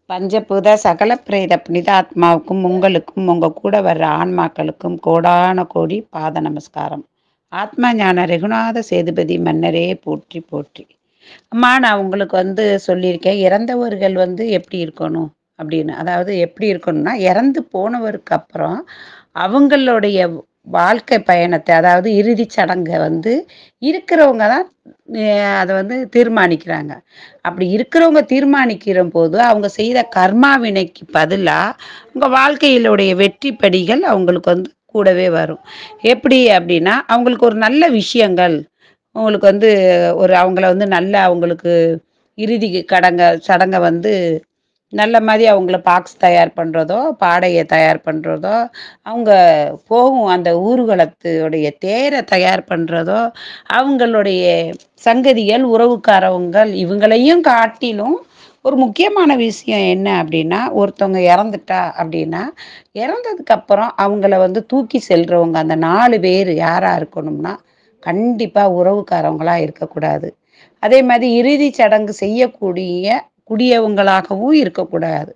பஞ்சபூத சகல பிரேத புனித ஆத்மாவுக்கும் உங்களுக்கும் உங்க கூட வர்ற ஆன்மாக்களுக்கும் கோடான கோடி பாத நமஸ்காரம் ஆத்மா ஞான ரகுநாத சேதுபதி மன்னரே போற்றி போற்றி அம்மா நான் உங்களுக்கு வந்து சொல்லியிருக்கேன் இறந்தவர்கள் வந்து எப்படி இருக்கணும் அப்படின்னு அதாவது எப்படி இருக்கணும்னா இறந்து போனவருக்கு அப்புறம் அவங்களுடைய வாழ்க்கை பயணத்தை அதாவது இறுதி சடங்கை வந்து இருக்கிறவங்க தான் அஹ், அதை வந்து தீர்மானிக்கிறாங்க அப்படி இருக்கிறவங்க தீர்மானிக்கிற போது அவங்க செய்த கர்மா வினைக்கு பதிலாக உங்கள் வாழ்க்கையிலுடைய வெற்றி படிகள் அவங்களுக்கு வந்து கூடவே வரும் எப்படி அப்படின்னா அவங்களுக்கு ஒரு நல்ல விஷயங்கள் உங்களுக்கு வந்து ஒரு அவங்கள வந்து நல்ல அவங்களுக்கு இறுதி கடங்க சடங்கை வந்து நல்ல மாதிரி அவங்கள பாக்ஸ் தயார் பண்ணுறதோ பாடையை தயார் பண்ணுறதோ அவங்க போகும் அந்த ஊர்வலத்துடைய தேரை தயார் பண்ணுறதோ அவங்களுடைய சங்கதிகள் உறவுக்காரவங்கள் இவங்களையும் காட்டிலும் ஒரு முக்கியமான விஷயம் என்ன அப்படின்னா ஒருத்தவங்க இறந்துட்டா அப்படின்னா இறந்ததுக்கு அப்புறம் அவங்கள வந்து தூக்கி செல்றவங்க அந்த நாலு பேர் யாரா இருக்கணும்னா கண்டிப்பா உறவுக்காரவங்களா இருக்கக்கூடாது அதே மாதிரி இறுதி சடங்கு செய்யக்கூடிய குடியவங்களாகவும் இருக்கக்கூடாது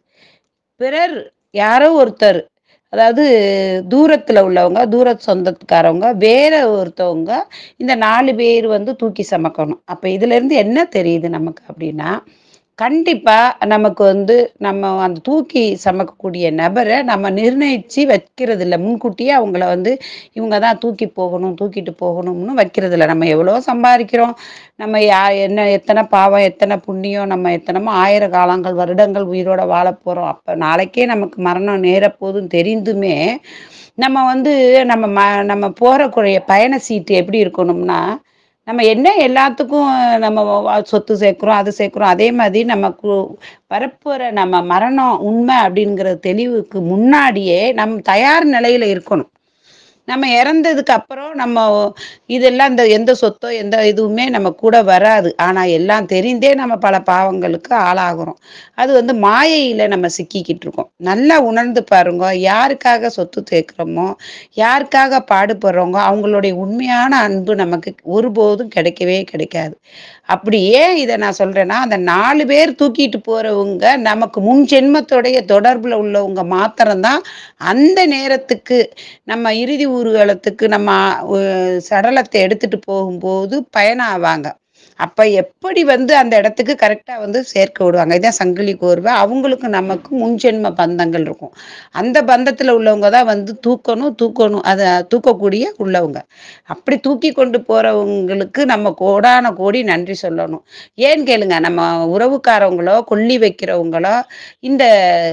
பிறர் யாரோ ஒருத்தர் அதாவது தூரத்துல உள்ளவங்க தூர சொந்தத்துக்காரவங்க வேற ஒருத்தவங்க இந்த நாலு பேர் வந்து தூக்கி சமக்கணும் அப்ப இதுல இருந்து என்ன தெரியுது நமக்கு அப்படின்னா கண்டிப்பா நமக்கு வந்து நம்ம அந்த தூக்கி சமக்கக்கூடிய நபரை நம்ம நிர்ணயிச்சு வைக்கிறது இல்லை முன்கூட்டியே அவங்கள வந்து இவங்க தான் தூக்கி போகணும் தூக்கிட்டு போகணும்னு வைக்கிறது இல்லை நம்ம எவ்வளோ சம்பாதிக்கிறோம் நம்ம யா என்ன எத்தனை பாவம் எத்தனை புண்ணியம் நம்ம எத்தனமோ ஆயிர காலங்கள் வருடங்கள் உயிரோட வாழ போகிறோம் அப்போ நாளைக்கே நமக்கு மரணம் நேரப்போதும் தெரிந்துமே நம்ம வந்து நம்ம ம நம்ம போகிறக்கூடிய பயண சீட்டு எப்படி இருக்கணும்னா நம்ம என்ன எல்லாத்துக்கும் நம்ம வ- சொத்து சேர்க்குறோம் அது சேர்க்குறோம் அதே மாதிரி நமக்கு வரப்போகிற நம்ம மரணம் உண்மை அப்படிங்கிற தெளிவுக்கு முன்னாடியே நம்ம தயார் நிலையில் இருக்கணும் நம்ம இறந்ததுக்கு அப்புறம் நம்ம இதெல்லாம் இந்த எந்த சொத்தோ எந்த இதுவுமே நம்ம கூட வராது ஆனால் எல்லாம் தெரிந்தே நம்ம பல பாவங்களுக்கு ஆளாகிறோம் அது வந்து மாயையில் நம்ம சிக்கிக்கிட்டு இருக்கோம் நல்லா உணர்ந்து பாருங்க யாருக்காக சொத்து சேர்க்குறோமோ யாருக்காக பாடுபடுறோங்க அவங்களுடைய உண்மையான அன்பு நமக்கு ஒருபோதும் கிடைக்கவே கிடைக்காது அப்படி ஏன் இதை நான் சொல்றேன்னா அந்த நாலு பேர் தூக்கிட்டு போறவங்க நமக்கு முன் ஜென்மத்தோடைய தொடர்புல உள்ளவங்க மாத்திரம்தான் அந்த நேரத்துக்கு நம்ம இறுதி ஊர்வலத்துக்கு நம்ம அஹ், சடலத்தை எடுத்துட்டு போகும்போது பயணம் ஆவாங்க அப்ப எப்படி வந்து அந்த இடத்துக்கு கரெக்டா வந்து சேர்க்க விடுவாங்க இதான் சங்கிலி கோர்வை அவங்களுக்கு நமக்கு முன்ஜென்ம பந்தங்கள் இருக்கும் அந்த பந்தத்துல உள்ளவங்க தான் வந்து தூக்கணும் தூக்கணும் அதை தூக்கக்கூடிய உள்ளவங்க அப்படி தூக்கி கொண்டு போறவங்களுக்கு நம்ம கோடான கோடி நன்றி சொல்லணும் ஏன்னு கேளுங்க நம்ம உறவுக்காரவங்களோ கொல்லி வைக்கிறவங்களோ இந்த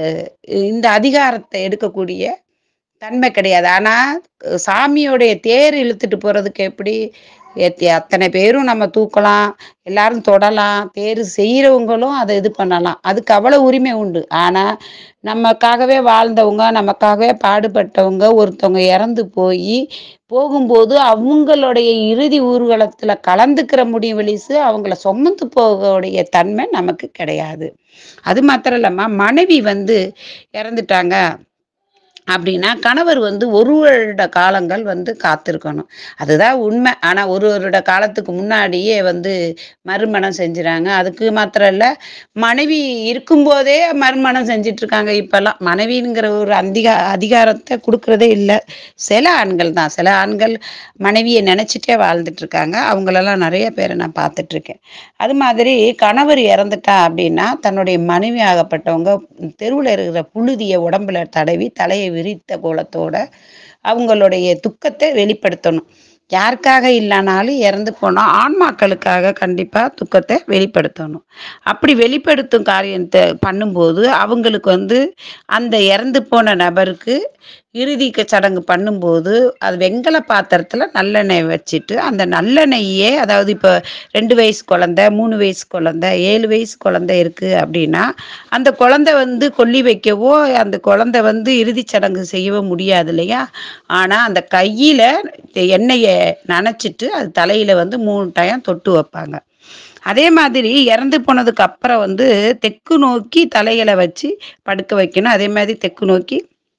இந்த அதிகாரத்தை எடுக்கக்கூடிய தன்மை கிடையாது ஆனா அஹ் சாமியோடைய தேர் இழுத்துட்டு போறதுக்கு எப்படி எத்- அத்தனை பேரும் நம்ம தூக்கலாம் எல்லாரும் தொடலாம் தேர் செய்யறவங்களும் அதை இது பண்ணலாம் அதுக்கு அவ்வளவு உரிமை உண்டு ஆனா நமக்காகவே வாழ்ந்தவங்க நமக்காகவே பாடுபட்டவங்க ஒருத்தவங்க இறந்து போய் போகும்போது அவங்களுடைய இறுதி ஊர்வலத்துல கலந்துக்கிற முடியும் வெளிசு அவங்கள சுமந்து போகக்கூடிய தன்மை நமக்கு கிடையாது அது மாத்திரம் இல்லாம மனைவி வந்து இறந்துட்டாங்க அப்படின்னா கணவர் வந்து ஒரு வருட காலங்கள் வந்து காத்திருக்கணும் அதுதான் உண்மை ஆனா ஒரு வருட காலத்துக்கு முன்னாடியே வந்து மறுமணம் செஞ்சுறாங்க அதுக்கு மாத்திரம் இல்ல மனைவி இருக்கும்போதே மறுமணம் செஞ்சுட்டு இருக்காங்க இப்பெல்லாம் மனைவிங்கிற ஒரு அதிகா அதிகாரத்தை கொடுக்கறதே இல்லை சில ஆண்கள் தான் சில ஆண்கள் மனைவியை நினைச்சிட்டே வாழ்ந்துட்டு இருக்காங்க அவங்களெல்லாம் நிறைய பேரை நான் பார்த்துட்டு இருக்கேன் அது மாதிரி கணவர் இறந்துட்டா அப்படின்னா தன்னுடைய மனைவி ஆகப்பட்டவங்க தெருவில் இருக்கிற புழுதியை உடம்புல தடவி தலையை விரித்த கோலத்தோட அவங்களுடைய துக்கத்தை வெளிப்படுத்தணும் யாருக்காக இல்லைனாலும் இறந்து போனால் ஆன்மாக்களுக்காக கண்டிப்பாக துக்கத்தை வெளிப்படுத்தணும் அப்படி வெளிப்படுத்தும் காரியத்தை பண்ணும்போது அவங்களுக்கு வந்து அந்த இறந்து போன நபருக்கு இறுதி க- சடங்கு பண்ணும்போது அது வெங்கல பாத்திரத்தில் நல்லெண்ணெய் வச்சுட்டு அந்த நல்லெண்ணெயே அதாவது இப்போ ரெண்டு வயசு குழந்தை மூணு வயசு குழந்தை ஏழு வயசு குழந்தை இருக்குது அப்படின்னா அந்த குழந்தை வந்து கொல்லி வைக்கவோ அந்த குழந்தை வந்து இறுதி சடங்கு செய்யவோ முடியாது இல்லையா ஆனால் அந்த கையில் எண்ணெயை நனைச்சிட்டு அது தலையில் வந்து மூணு டைம் தொட்டு வைப்பாங்க அதே மாதிரி இறந்து போனதுக்கு அப்புறம் வந்து தெற்கு நோக்கி தலைகளை வச்சு படுக்க வைக்கணும் அதே மாதிரி தெற்கு நோக்கி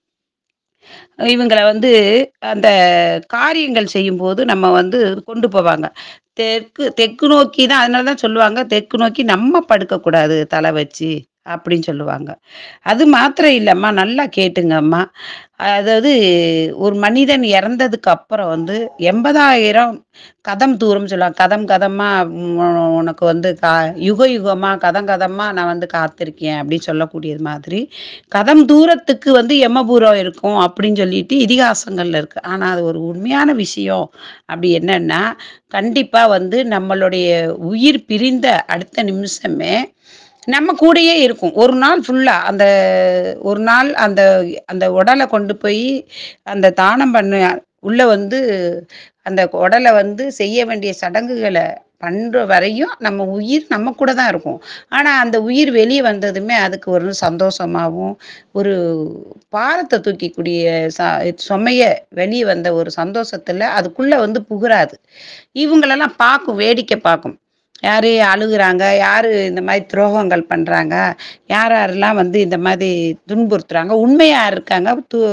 இவங்களை வந்து அந்த காரியங்கள் செய்யும்போது நம்ம வந்து கொண்டு போவாங்க தெற்கு தெற்கு நோக்கி தான் அதனால தான் சொல்லுவாங்க தெற்கு நோக்கி நம்ம படுக்கக்கூடாது தலை வச்சு அப்படின்னு சொல்லுவாங்க அது மாத்திரம் இல்லம்மா நல்லா கேட்டுங்கம்மா அதாவது ஒரு மனிதன் இறந்ததுக்கு அப்புறம் வந்து எண்பதாயிரம் கதம் தூரம் சொல்லுவாங்க கதம் கதமா உம் உனக்கு வந்து கா யுக யுகமா கதம் கதமா நான் வந்து காத்திருக்கேன் அப்படின்னு சொல்லக்கூடியது மாதிரி கதம் தூரத்துக்கு வந்து எமபூரம் இருக்கும் அப்படின்னு சொல்லிட்டு இதிகாசங்கள்ல இருக்கு ஆனா அது ஒரு உண்மையான விஷயம் அப்படி என்னன்னா கண்டிப்பா வந்து நம்மளுடைய உயிர் பிரிந்த அடுத்த நிமிஷமே நம்ம கூடயே இருக்கும் ஒரு நாள் ஃபுல்லா அந்த ஒரு நாள் அந்த அந்த உடலை கொண்டு போய் அந்த தானம் பண்ண உள்ள வந்து அந்த உடலை வந்து செய்ய வேண்டிய சடங்குகளை பண்ற வரையும் நம்ம உயிர் நம்ம கூட தான் இருக்கும் ஆனா அந்த உயிர் வெளியே வந்ததுமே அதுக்கு ஒரு சந்தோஷமாவும் ஒரு பாரத்தை தூக்கிக்கூடிய ச சுமைய வெளியே வந்த ஒரு சந்தோஷத்துல அதுக்குள்ள வந்து புகுறாது இவங்களெல்லாம் பார்க்கும் வேடிக்கை பார்க்கும் யாரு அழுகுறாங்க யாரு இந்த மாதிரி துரோகங்கள் பண்றாங்க யார் யாரெல்லாம் வந்து இந்த மாதிரி துன்புறுத்துறாங்க உண்மையா இருக்காங்க து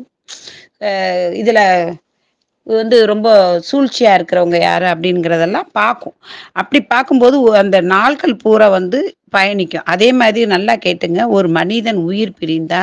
அஹ் இதுல வந்து ரொம்ப சூழ்ச்சியா இருக்கிறவங்க யாரு அப்படிங்கிறதெல்லாம் பார்க்கும் அப்படி பார்க்கும்போது ஒ- அந்த நாட்கள் பூரா வந்து பயணிக்கும் அதே மாதிரி நல்லா கேட்டுங்க ஒரு மனிதன் உயிர் பிரிந்தா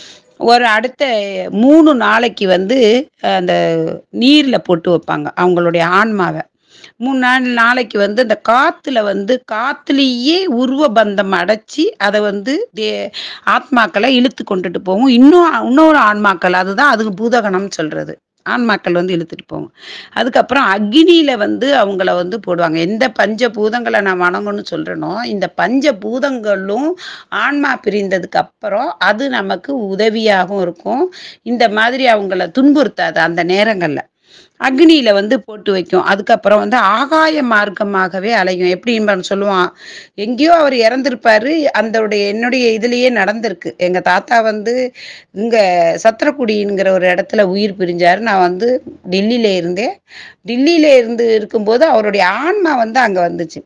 ஒரு அடுத்த மூணு நாளைக்கு வந்து அந்த நீர்ல போட்டு வைப்பாங்க அவங்களுடைய ஆன்மாவை மூணு நாள் நாளைக்கு வந்து அந்த காத்துல வந்து காத்துலேயே உருவ பந்தம் அடைச்சி அதை வந்து தே ஆத்மாக்களை இழுத்து கொண்டுட்டு போகும் இன்னும் இன்னொரு ஆன்மாக்கள் அதுதான் அதுக்கு பூதகணம் சொல்றது ஆன்மாக்கள் வந்து இழுத்துட்டு போகும் அதுக்கப்புறம் அக்னியில வந்து அவங்கள வந்து போடுவாங்க எந்த பஞ்ச பூதங்களை நான் வணங்கணும்னு சொல்றேனோ இந்த பஞ்ச பூதங்களும் ஆன்மா பிரிந்ததுக்கு அப்புறம் அது நமக்கு உதவியாகவும் இருக்கும் இந்த மாதிரி அவங்கள துன்புறுத்தாது அந்த நேரங்கள்ல அக்னியில வந்து போட்டு வைக்கும் அதுக்கப்புறம் வந்து ஆகாய மார்க்கமாகவே அலையும் எப்படி இவன் சொல்லுவான் எங்கேயோ அவர் இறந்திருப்பாரு அந்தோடைய என்னுடைய இதுலயே நடந்திருக்கு எங்க தாத்தா வந்து இங்க சத்திரக்குடிங்கிற ஒரு இடத்துல உயிர் பிரிஞ்சாரு நான் வந்து டெல்லியில இருந்தேன் டெல்லியில இருந்து இருக்கும்போது அவருடைய ஆன்மா வந்து அங்க வந்துச்சு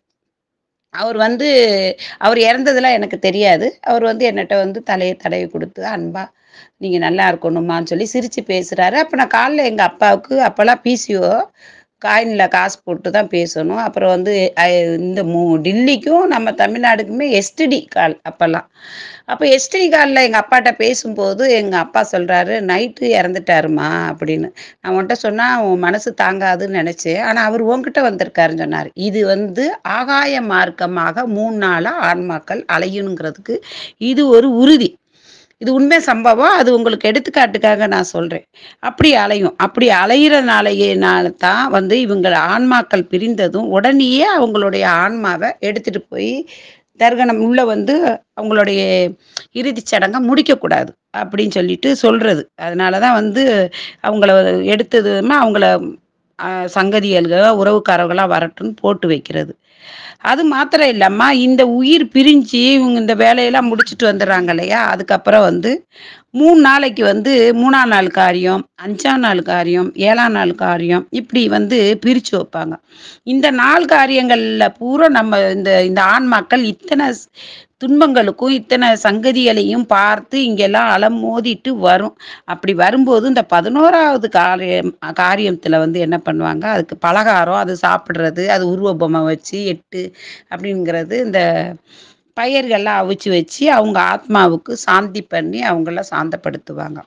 அவர் வந்து அவர் இறந்ததெல்லாம் எனக்கு தெரியாது அவர் வந்து என்னட்ட வந்து தலையை தடவி கொடுத்து அன்பா நீங்க நல்லா இருக்கணுமான்னு சொல்லி சிரிச்சு பேசுறாரு அப்ப நான் காலைல எங்க அப்பாவுக்கு அப்பெல்லாம் பிசிஓ காயின்ல காசு போட்டு தான் பேசணும் அப்புறம் வந்து அஹ், இந்த மூ டில்லிக்கும் நம்ம தமிழ்நாடுக்குமே எஸ்டிடி கால் அப்பெல்லாம் அப்போ எஸ்டிடி காலில் எங்கள் அப்பாட்ட பேசும்போது எங்கள் அப்பா சொல்கிறாரு நைட்டு இறந்துட்டாருமா அப்படின்னு நான் உன்கிட்ட சொன்னால் உன் மனசு தாங்காதுன்னு நினச்சேன் ஆனால் அவர் உன்கிட்ட வந்திருக்காருன்னு சொன்னார் இது வந்து ஆகாய மார்க்கமாக மூணு நாளாக ஆன்மாக்கள் அலையணுங்கிறதுக்கு இது ஒரு உறுதி இது உண்மை சம்பவம் அது உங்களுக்கு எடுத்துக்காட்டுக்காக நான் சொல்கிறேன் அப்படி அலையும் அப்படி அலையிறனாலேயேனால தான் வந்து இவங்க ஆன்மாக்கள் பிரிந்ததும் உடனேயே அவங்களுடைய ஆன்மாவை எடுத்துட்டு போய் தர்கணம் உள்ள வந்து அவங்களுடைய இறுதிச் சடங்கை முடிக்கக்கூடாது அப்படின்னு சொல்லிட்டு சொல்றது அதனால தான் வந்து அவங்கள எடுத்ததுமே அவங்கள அஹ், சங்கதிகள்களோ உறவுக்காரர்களாக வரட்டும்னு போட்டு வைக்கிறது அது மாத்திரம் இல்லம்மா இந்த உயிர் பிரிஞ்சு இவங்க இந்த வேலையெல்லாம் முடிச்சுட்டு வந்துடுறாங்க இல்லையா அதுக்கப்புறம் வந்து மூணு நாளைக்கு வந்து மூணாம் நாள் காரியம் அஞ்சாம் நாள் காரியம் ஏழாம் நாள் காரியம் இப்படி வந்து பிரித்து வைப்பாங்க இந்த நாள் காரியங்களில் பூரா நம்ம இந்த இந்த ஆன்மாக்கள் இத்தனை ஸ்- துன்பங்களுக்கும் இத்தனை சங்கதிகளையும் பார்த்து இங்கெல்லாம் அலமோதிட்டு வரும் அப்படி வரும்போது இந்த பதினோராவது காரியம் காரியத்தில் வந்து என்ன பண்ணுவாங்க அதுக்கு பலகாரம் அது சாப்பிட்றது அது உருவ பொம்மை வச்சு எட்டு அப்படிங்கிறது இந்த பயிர்கள்லாம் அவிச்சு வச்சு அவங்க ஆத்மாவுக்கு சாந்தி பண்ணி அவங்கள சாந்தப்படுத்துவாங்க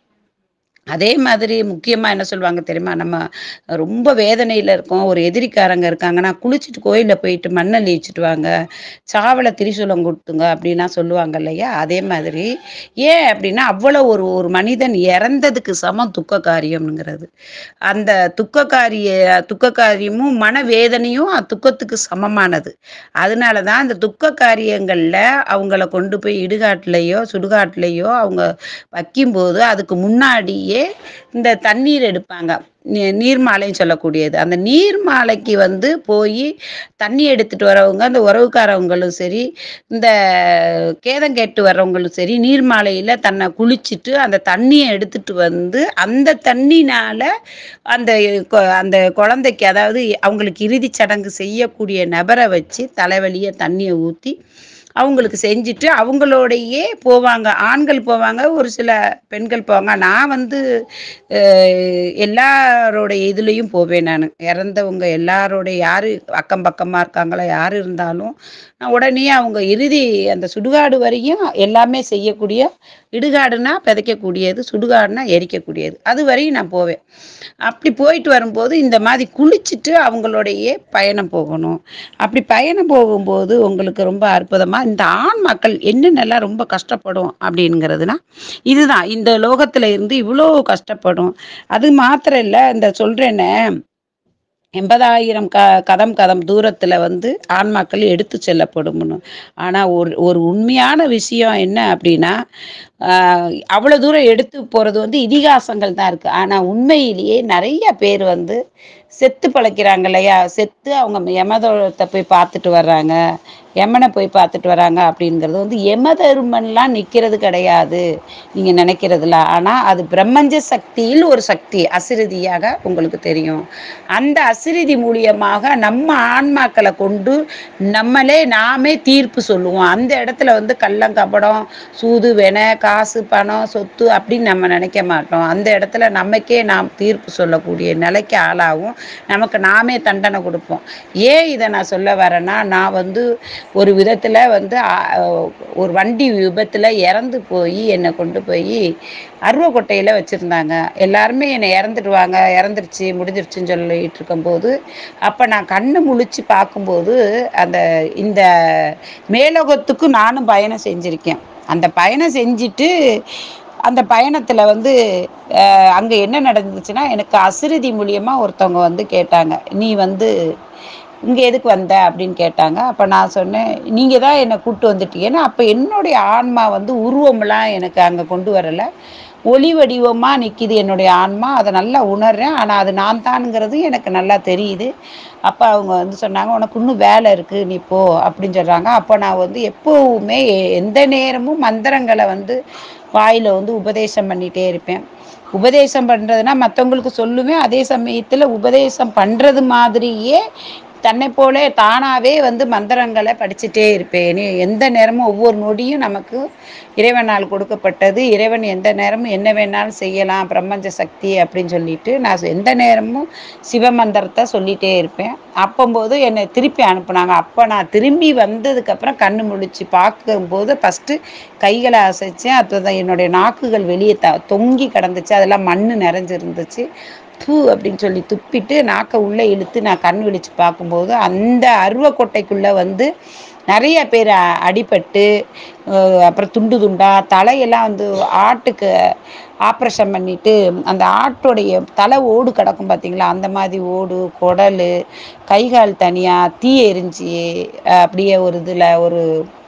அதே மாதிரி முக்கியமாக என்ன சொல்லுவாங்க தெரியுமா நம்ம ரொம்ப வேதனையில் இருக்கோம் ஒரு எதிரிக்காரங்க இருக்காங்கன்னா குளிச்சுட்டு கோயிலில் போயிட்டு மண்ணள்ளி வச்சுட்டு வாங்க சாவலை திரிசூலம் கொடுத்துங்க அப்படின்லாம் சொல்லுவாங்க இல்லையா அதே மாதிரி ஏன் அப்படின்னா அவ்வளோ ஒரு ஒரு மனிதன் இறந்ததுக்கு சமம் துக்க காரியம்ங்கிறது அந்த துக்க காரிய துக்க காரியமும் மனவேதனையும் துக்கத்துக்கு சமமானது அதனால தான் அந்த துக்க காரியங்களில் அவங்கள கொண்டு போய் இடுகாட்டுலையோ சுடுகாட்டுலையோ அவங்க வைக்கும்போது அதுக்கு முன்னாடியே இந்த தண்ணீர் எடுப்பாங்க நீ- நீர்மாலைன்னு சொல்லக்கூடியது அந்த நீர்மாலைக்கு வந்து போய் தண்ணி எடுத்துட்டு வரவங்க அந்த உறவுக்காரவங்களும் சரி இந்த கேதம் கேட்டு வர்றவங்களும் சரி நீர்மாலையில் தன்னை குளிச்சுட்டு அந்த தண்ணியை எடுத்துட்டு வந்து அந்த தண்ணினால அந்த கொ- அந்த குழந்தைக்கு அதாவது அவங்களுக்கு இறுதிச் சடங்கு செய்யக்கூடிய நபரை வச்சு தலைவலியை தண்ணியை ஊற்றி அவங்களுக்கு செஞ்சுட்டு அவங்களோடையே போவாங்க ஆண்கள் போவாங்க ஒரு சில பெண்கள் போவாங்க நான் வந்து அஹ், எல்லாரோடைய இதுலேயும் போவேன் நான் இறந்தவங்க எல்லாரோடைய யார் அக்கம் பக்கமாக இருக்காங்களோ யார் இருந்தாலும் நான் உடனே அவங்க இறுதி அந்த சுடுகாடு வரையும் எல்லாமே செய்யக்கூடிய இடுகாடுனா விதைக்கக்கூடியது சுடுகாடுனா எரிக்கக்கூடியது அது வரையும் நான் போவேன் அப்படி போயிட்டு வரும்போது இந்த மாதிரி குளிச்சுட்டு அவங்களோடையே பயணம் போகணும் அப்படி பயணம் போகும்போது உங்களுக்கு ரொம்ப அற்புதமாக இந்த ஆண் மக்கள் என்னென்னலாம் ரொம்ப கஷ்டப்படும் அப்படிங்கிறதுனா இதுதான் இந்த லோகத்தில் இருந்து இவ்வளோ கஷ்டப்படும் அது மாத்திரம் இல்லை இந்த சொல்கிறேன்னே எண்பதாயிரம் க கதம் கதம் தூரத்தில் வந்து ஆன்மாக்கள் எடுத்து செல்லப்படும்னு ஆனால் ஒரு ஒரு உண்மையான விஷயம் என்ன அப்படின்னா ஆஹ், அவ்வளோ தூரம் எடுத்து போகிறது வந்து இதிகாசங்கள் தான் இருக்குது ஆனால் உண்மையிலேயே நிறைய பேர் வந்து செத்து பழைக்கிறாங்க இல்லையா செத்து அவங்க யமதோளத்தை போய் பார்த்துட்டு வர்றாங்க யமனை போய் பார்த்துட்டு வராங்க அப்படிங்கிறது வந்து யமதருமன்லாம் நிற்கிறது கிடையாது நீங்கள் நினைக்கிறதுல ஆனால் அது பிரம்மஞ்ச சக்தியில் ஒரு சக்தி அசிரதியாக உங்களுக்கு தெரியும் அந்த அசிரதி மூலியமாக நம்ம ஆன்மாக்களை கொண்டு நம்மளே நாமே தீர்ப்பு சொல்லுவோம் அந்த இடத்துல வந்து கள்ளங்கபடம் சூது வென காசு பணம் சொத்து அப்படின்னு நம்ம நினைக்க மாட்டோம் அந்த இடத்துல நமக்கே நாம் தீர்ப்பு சொல்லக்கூடிய நிலைக்கு ஆளாகும் நமக்கு நாமே தண்டனை கொடுப்போம் ஏன் இதை நான் சொல்ல வரேன்னா நான் வந்து ஒரு விதத்தில் வந்து ஆ, ஒரு வண்டி விபத்தில் இறந்து போய் என்னை கொண்டு போய் அருவக்கொட்டையில் வச்சுருந்தாங்க எல்லாருமே என்னை இறந்துடுவாங்க இறந்துருச்சு முடிஞ்சிருச்சுன்னு சொல்லிட்டு இருக்கும்போது அப்போ நான் கண்ணு முழிச்சு பார்க்கும்போது அந்த இந்த மேலோகத்துக்கு நானும் பயணம் செஞ்சுருக்கேன் அந்த பயணம் செஞ்சுட்டு அந்த பயணத்தில் வந்து அங்கே என்ன நடந்துச்சுன்னா எனக்கு அசிரதி மூலியமாக ஒருத்தவங்க வந்து கேட்டாங்க நீ வந்து இங்கே எதுக்கு வந்த அப்படின்னு கேட்டாங்க அப்போ நான் சொன்னேன் நீங்கள் தான் என்னை கூப்பிட்டு வந்துட்டீங்கன்னா அப்போ என்னுடைய ஆன்மா வந்து உருவம்லாம் எனக்கு அங்கே கொண்டு வரலை ஒளி வடிவமாக நிற்கிது என்னுடைய ஆன்மா அதை நல்லா உணர்றேன் ஆனால் அது நான் தானுங்கிறது எனக்கு நல்லா தெரியுது அப்போ அவங்க வந்து சொன்னாங்க உனக்கு இன்னும் வேலை இருக்குது நீ போ அப்படின்னு சொல்கிறாங்க அப்போ நான் வந்து எப்போவுமே எ- எந்த நேரமும் மந்திரங்களை வந்து வாயில் வந்து உபதேசம் பண்ணிகிட்டே இருப்பேன் உபதேசம் பண்ணுறதுனா மற்றவங்களுக்கு சொல்லுவேன் அதே சமயத்தில் உபதேசம் பண்ணுறது மாதிரியே தன்னை போல தானாகவே வந்து மந்திரங்களை படிச்சுட்டே இருப்பேன் எந்த நேரமும் ஒவ்வொரு நொடியும் நமக்கு இறைவனால் கொடுக்கப்பட்டது இறைவன் எந்த நேரமும் என்ன வேணாலும் செய்யலாம் பிரம்மஞ்ச சக்தி அப்படின்னு சொல்லிட்டு நான் எந்த நேரமும் சிவமந்திரத்தை சொல்லிகிட்டே இருப்பேன் அப்போம்போது என்னை திருப்பி அனுப்புனாங்க அப்போ நான் திரும்பி வந்ததுக்கப்புறம் கண்ணு முழிச்சு பார்க்கும்போது ஃபஸ்ட்டு கைகளை அசைச்சேன் அப்போ என்னுடைய நாக்குகள் வெளியே த தொங்கி கிடந்துச்சு அதெல்லாம் மண் நிறைஞ்சிருந்துச்சு பூ அப்படின்னு சொல்லி துப்பிட்டு நாக்கை உள்ளே இழுத்து நான் கண் விழிச்சு பார்க்கும்போது அந்த அருவக்கொட்டைக்குள்ளே வந்து நிறைய பேர் அ- அடிபட்டு அஹ் அப்புறம் துண்டு துண்டா தலையெல்லாம் வந்து ஆட்டுக்கு ஆப்ரேஷன் பண்ணிட்டு அந்த ஆட்டோடைய தலை ஓடு கிடக்கும் பார்த்தீங்களா அந்த மாதிரி ஓடு குடல் கை கால் தனியாக தீ எரிஞ்சு அஹ் அப்படியே ஒரு இதில் ஒரு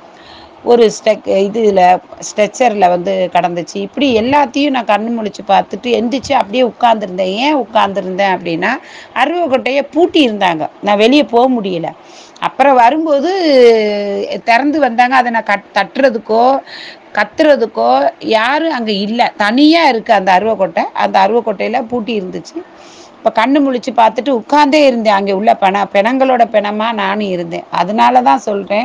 ஒரு ஸ்டெக் இதில் ஸ்ட்ரெச்சரில் வந்து கடந்துச்சு இப்படி எல்லாத்தையும் நான் கண்ணு முழிச்சு பார்த்துட்டு எந்திரிச்சு அப்படியே உட்காந்துருந்தேன் ஏன் உட்காந்துருந்தேன் அப்படின்னா அருவக்கொட்டையை பூட்டி இருந்தாங்க நான் வெளியே போக முடியல அப்புறம் வரும்போது திறந்து வந்தாங்க அதை நான் கட் தட்டுறதுக்கோ கத்துறதுக்கோ யாரும் அங்கே இல்லை தனியாக இருக்குது அந்த அருவக்கொட்டை அந்த அருவக்கொட்டையில் பூட்டி இருந்துச்சு இப்போ கண்ணு முழிச்சு பார்த்துட்டு உட்காந்தே இருந்தேன் அங்கே உள்ள பிண பிணங்களோட பிணமாக நானும் இருந்தேன் அதனால தான் சொல்கிறேன்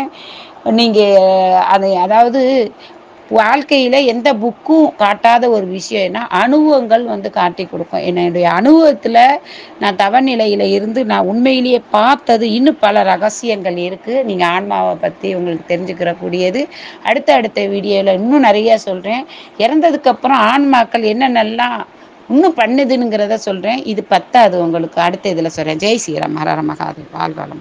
நீங்கள் அதை அதாவது வாழ்க்கையில் எந்த புக்கும் காட்டாத ஒரு விஷயம்னா அனுபவங்கள் வந்து காட்டி கொடுக்கும் என்னுடைய அனுபவத்தில் நான் தவநிலையில் இருந்து நான் உண்மையிலேயே பார்த்தது இன்னும் பல ரகசியங்கள் இருக்குது நீங்கள் ஆன்மாவை பற்றி உங்களுக்கு தெரிஞ்சுக்கிற கூடியது அடுத்த அடுத்த வீடியோவில் இன்னும் நிறைய சொல்கிறேன் இறந்ததுக்கப்புறம் ஆன்மாக்கள் என்னென்னலாம் இன்னும் பண்ணுதுங்கிறத சொல்கிறேன் இது பத்தாது உங்களுக்கு அடுத்த இதில் சொல்கிறேன் ஜெய் ஸ்ரீராம் ஹரஹர மகாதேவ் வாழ்வாளம்